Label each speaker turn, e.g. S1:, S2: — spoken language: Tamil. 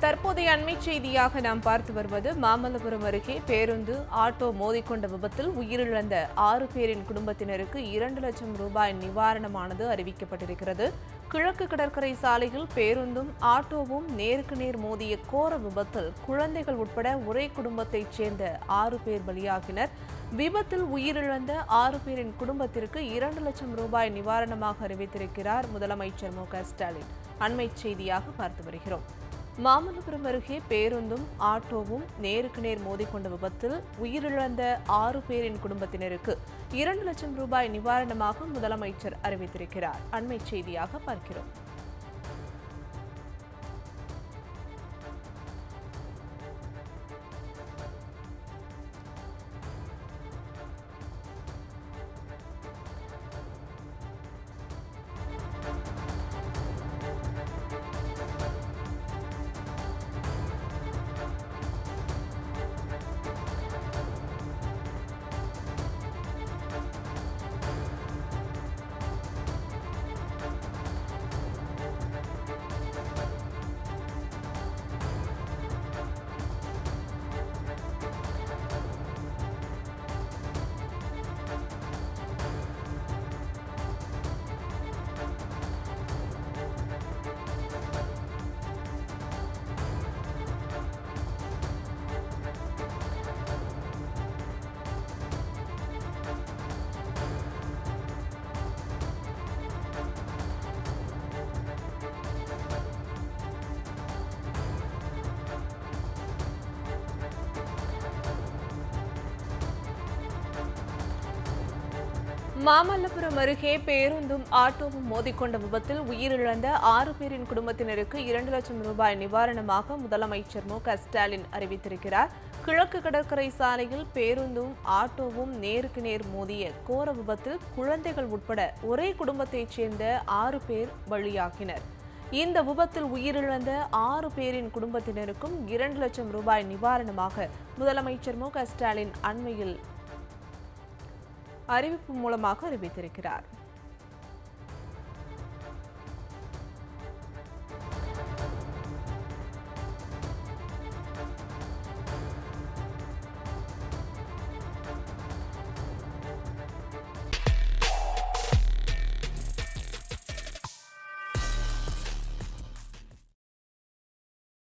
S1: தற்போதைய அண்மை செய்தியாக நாம் பார்த்து வருவது மாமல்லபுரம் அருகே பேருந்து ஆட்டோ மோதிக்கொண்ட விபத்தில் உயிரிழந்த ஆறு பேரின் குடும்பத்தினருக்கு இரண்டு லட்சம் ரூபாய் நிவாரணமானது அறிவிக்கப்பட்டிருக்கிறது கிழக்கு கடற்கரை சாலையில் பேருந்தும் ஆட்டோவும் நேருக்கு நேர் மோதிய கோர விபத்தில் குழந்தைகள் உட்பட ஒரே குடும்பத்தைச் சேர்ந்த ஆறு பேர் பலியாகினர் விபத்தில் உயிரிழந்த ஆறு பேரின் குடும்பத்திற்கு இரண்டு லட்சம் ரூபாய் நிவாரணமாக அறிவித்திருக்கிறார் முதலமைச்சர் மு க ஸ்டாலின் அண்மை செய்தியாக பார்த்து வருகிறோம் மாமல்லபுரம் அருகே பேருந்தும் ஆட்டோவும் நேருக்கு நேர் மோதிக்கொண்ட விபத்தில் உயிரிழந்த ஆறு பேரின் குடும்பத்தினருக்கு இரண்டு லட்சம் ரூபாய் நிவாரணமாக முதலமைச்சர் அறிவித்திருக்கிறார் அண்மை செய்தியாக பார்க்கிறோம் மாமல்லபுரம் அருகே பேருந்தும் ஆட்டோவும் மோதிக்கொண்ட விபத்தில் உயிரிழந்த ஆறு பேரின் குடும்பத்தினருக்கு இரண்டு லட்சம் ரூபாய் நிவாரணமாக முதலமைச்சர் மு க ஸ்டாலின் அறிவித்திருக்கிறார் கிழக்கு கடற்கரை சாலையில் பேருந்தும் ஆட்டோவும் நேருக்கு நேர் மோதிய கோர விபத்தில் குழந்தைகள் உட்பட ஒரே குடும்பத்தைச் சேர்ந்த ஆறு பேர் பலியாகினர் இந்த விபத்தில் உயிரிழந்த ஆறு பேரின் குடும்பத்தினருக்கும் இரண்டு லட்சம் ரூபாய் நிவாரணமாக முதலமைச்சர் மு க ஸ்டாலின் அண்மையில் அறிவிப்பு மூலமாக அறிவித்திருக்கிறார்